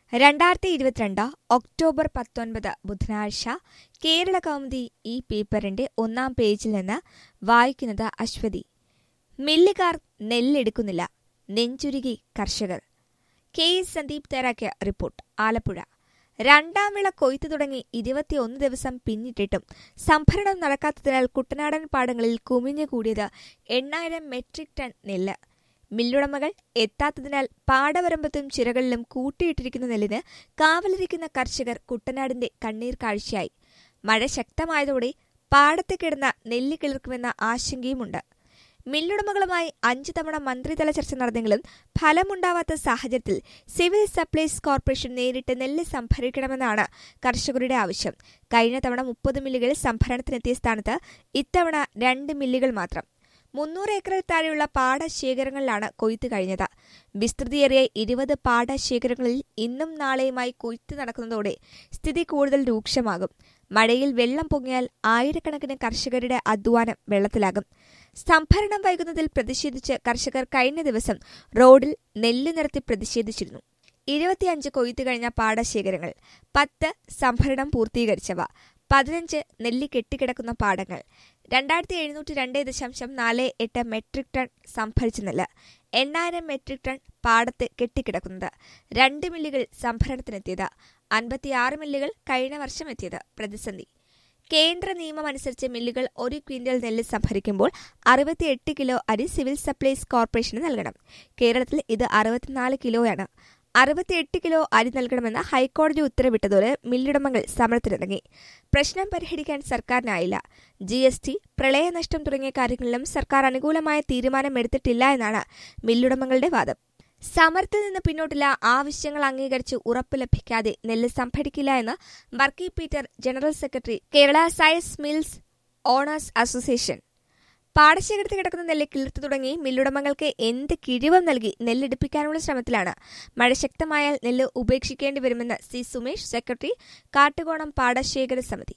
രണ്ടായിരത്തി ഇരുപത്തിരണ്ട് ഒക്ടോബർ പത്തൊൻപത് ബുധനാഴ്ച കേരള കൗമുദി ഈ പേപ്പറിന്റെ ഒന്നാം പേജിൽ നിന്ന് വായിക്കുന്നത് അശ്വതി മില്ലുകാർ നെല്ലെടുക്കുന്നില്ല നെഞ്ചുരുകി കർഷകർ കെ എസ് സന്ദീപ് തയ്യാറാക്കിയ റിപ്പോർട്ട് ആലപ്പുഴ രണ്ടാം വിള കൊയ്ത്തു തുടങ്ങി ഇരുപത്തിയൊന്ന് ദിവസം പിന്നിട്ടിട്ടും സംഭരണം നടക്കാത്തതിനാൽ കുട്ടനാടൻ പാടങ്ങളിൽ കുമിഞ്ഞുകൂടിയത് എണ്ണായിരം മെട്രിക് ടൺ നെല്ല് മില്ലുടമകൾ എത്താത്തതിനാൽ പാടവരമ്പത്തും ചിറകളിലും കൂട്ടിയിട്ടിരിക്കുന്ന നെല്ലിന് കാവലിരിക്കുന്ന കർഷകർ കുട്ടനാടിന്റെ കണ്ണീർ കാഴ്ചയായി മഴ ശക്തമായതോടെ പാടത്ത് കിടന്ന നെല്ല് കിളിർക്കുമെന്ന ആശങ്കയുമുണ്ട് മില്ലുടമകളുമായി അഞ്ചു തവണ മന്ത്രിതല ചർച്ച നടന്നെങ്കിലും ഫലമുണ്ടാവാത്ത സാഹചര്യത്തിൽ സിവിൽ സപ്ലൈസ് കോർപ്പറേഷൻ നേരിട്ട് നെല്ല് സംഭരിക്കണമെന്നാണ് കർഷകരുടെ ആവശ്യം കഴിഞ്ഞ തവണ മുപ്പത് മില്ലുകൾ സംഭരണത്തിനെത്തിയ സ്ഥാനത്ത് ഇത്തവണ രണ്ട് മില്ലുകൾ മാത്രം മുന്നൂറ് ഏക്കറിൽ താഴെയുള്ള പാടശേഖരങ്ങളിലാണ് കൊയ്ത്ത് കഴിഞ്ഞത് വിസ്തൃതിയേറിയ ഇരുപത് പാടശേഖരങ്ങളിൽ ഇന്നും നാളെയുമായി കൊയ്ത്ത് നടക്കുന്നതോടെ സ്ഥിതി കൂടുതൽ രൂക്ഷമാകും മഴയിൽ വെള്ളം പൊങ്ങിയാൽ ആയിരക്കണക്കിന് കർഷകരുടെ അധ്വാനം വെള്ളത്തിലാകും സംഭരണം വൈകുന്നതിൽ പ്രതിഷേധിച്ച് കർഷകർ കഴിഞ്ഞ ദിവസം റോഡിൽ നെല്ല് നിരത്തി പ്രതിഷേധിച്ചിരുന്നു ഇരുപത്തിയഞ്ച് കൊയ്ത്ത് കഴിഞ്ഞ പാടശേഖരങ്ങൾ പത്ത് സംഭരണം പൂർത്തീകരിച്ചവ പതിനഞ്ച് നെല്ല് കെട്ടിക്കിടക്കുന്ന പാടങ്ങൾ രണ്ടായിരത്തി എഴുന്നൂറ്റി രണ്ട് ദശാംശം നാല് എട്ട് മെട്രിക് ടൺ സംഭരിച്ച നെല്ല് എണ്ണായിരം മെട്രിക് ടൺ പാടത്ത് കെട്ടിക്കിടക്കുന്നത് രണ്ട് മില്ലുകൾ സംഭരണത്തിനെത്തിയത് അൻപത്തിയാറ് മില്ലുകൾ കഴിഞ്ഞ വർഷം എത്തിയത് പ്രതിസന്ധി കേന്ദ്ര നിയമം അനുസരിച്ച് മില്ലുകൾ ഒരു ക്വിന്റൽ നെല്ല് സംഭരിക്കുമ്പോൾ അറുപത്തിയെട്ട് കിലോ അരി സിവിൽ സപ്ലൈസ് കോർപ്പറേഷന് നൽകണം കേരളത്തിൽ ഇത് അറുപത്തിനാല് കിലോയാണ് അറുപത്തിയെട്ട് കിലോ അരി നൽകണമെന്ന് ഹൈക്കോടതി ഉത്തരവിട്ടതോടെ മില്ലുടമകൾ സമരത്തിനിറങ്ങി പ്രശ്നം പരിഹരിക്കാൻ സർക്കാരിനായില്ല ജി എസ് ടി പ്രളയനഷ്ടം തുടങ്ങിയ കാര്യങ്ങളിലും സർക്കാർ അനുകൂലമായ തീരുമാനമെടുത്തിട്ടില്ല എന്നാണ് മില്ലുടമകളുടെ വാദം സമരത്തിൽ നിന്ന് പിന്നോട്ടില്ല ആവശ്യങ്ങൾ അംഗീകരിച്ച് ഉറപ്പ് ലഭിക്കാതെ നെല്ല് സംഭരിക്കില്ല എന്ന് Varkey Peter general secretary Kerala science mills owners association പാടശേഖരത്തിൽ കിടക്കുന്ന നെല്ല് കിളിർത്തു തുടങ്ങി മില്ലുടമകൾക്ക് എന്ത് കിഴിവും നൽകി നെല്ലെടുപ്പിക്കാനുള്ള ശ്രമത്തിലാണ് മഴ ശക്തമായാൽ നെല്ല് ഉപേക്ഷിക്കേണ്ടി വരുമെന്ന് സി സുമേഷ് സെക്രട്ടറി കാട്ടുകോണം പാടശേഖര സമിതി